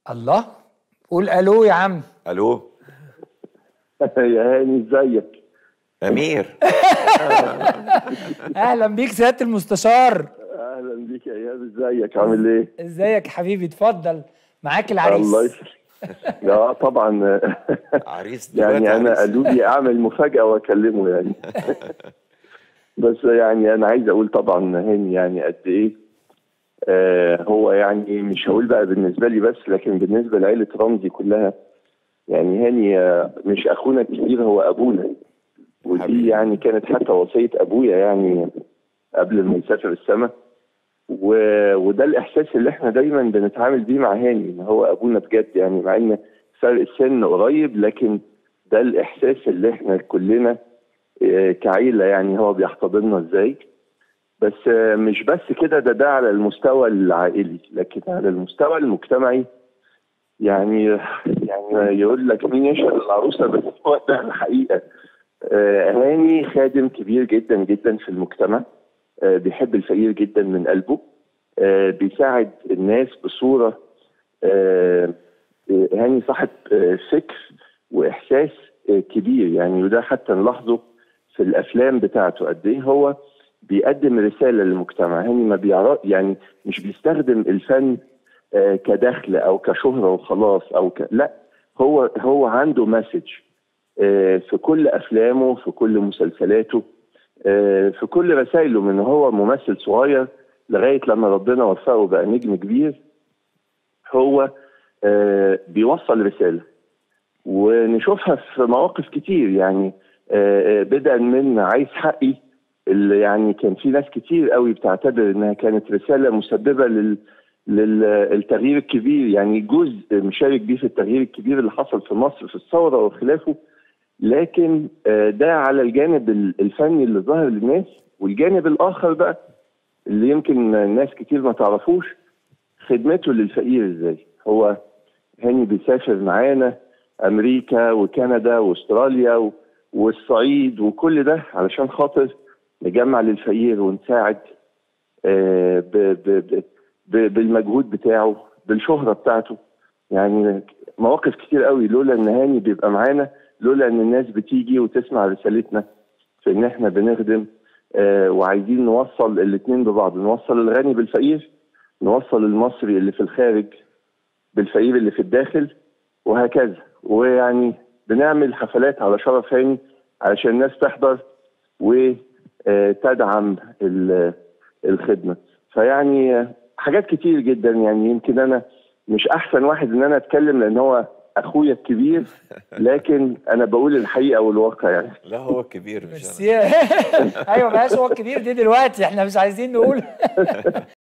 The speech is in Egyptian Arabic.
الله قول الو يا عم الو يا هاني ازيك امير اهلا بيك سياده المستشار اهلا بيك يا اياد ازيك عامل ايه ازيك يا حبيبي اتفضل معاك العريس الله يسلمك لا طبعا عريس دلوقتي يعني انا عريس. قالوا لي اعمل مفاجاه واكلمه يعني بس يعني انا عايز اقول طبعا هاني يعني قد ايه آه هو يعني مش هقول بقى بالنسبه لي بس لكن بالنسبه لعيله رمزي كلها يعني هاني آه، مش اخونا الكبير هو ابونا ودي حبيبي. يعني كانت حتى وصيه ابويا يعني قبل ما يسافر السماء و... وده الاحساس اللي احنا دايما بنتعامل بيه مع هاني ان هو ابونا بجد يعني مع ان فرق السن قريب لكن ده الاحساس اللي احنا كلنا آه، كعيله يعني هو بيحتضننا ازاي بس آه، مش بس كده ده ده على المستوى العائلي لكن على المستوى المجتمعي يعني يعني يقول لك مين يشهد العروسه بس هو ده الحقيقه آه، هاني خادم كبير جدا جدا في المجتمع آه، بيحب الفقير جدا من قلبه آه، بيساعد الناس بصوره آه، آه، هاني صاحب آه، فكر واحساس آه، كبير يعني وده حتى نلاحظه في الافلام بتاعته قد ايه هو بيقدم رساله للمجتمع هاني ما بيعرف يعني مش بيستخدم الفن آه، كدخل او كشهره وخلاص او ك... لا هو هو عنده مسج في كل افلامه في كل مسلسلاته آه، في كل رسائله من هو ممثل صغير لغايه لما ربنا وفقه بقى نجم كبير هو آه، بيوصل رساله ونشوفها في مواقف كتير يعني آه، آه، بدءا من عايز حقي اللي يعني كان في ناس كتير قوي بتعتبر انها كانت رساله مسببه لل للتغيير الكبير يعني جزء مشارك بيه في التغيير الكبير اللي حصل في مصر في الثوره وخلافه لكن آه، ده على الجانب ال- الفني اللي ظهر للناس والجانب الاخر بقى اللي يمكن ناس كتير ما تعرفوش خدمته للفقير ازاي هو هاني بيسافر معانا امريكا وكندا واستراليا و- والصعيد وكل ده علشان خاطر نجمع للفقير ونساعد آه، ب- ب- ب- ب- بالمجهود بتاعه بالشهرة بتاعته يعني مواقف كتير قوي لولا ان هاني بيبقى معانا لولا ان الناس بتيجي وتسمع رسالتنا في ان احنا بنخدم آه وعايزين نوصل الاتنين ببعض نوصل الغني بالفقير نوصل المصري اللي في الخارج بالفقير اللي في الداخل وهكذا ويعني بنعمل حفلات على شرف هاني علشان الناس تحضر وتدعم ال- الخدمه فيعني آه، حاجات كتير جدا يعني يمكن انا مش احسن واحد ان انا اتكلم لان هو اخويا الكبير لكن انا بقول الحقيقه والواقع يعني لا هو كبير مش أنا. ميرسي ايوه بقاش هو الكبير دي دلوقتي احنا مش عايزين نقول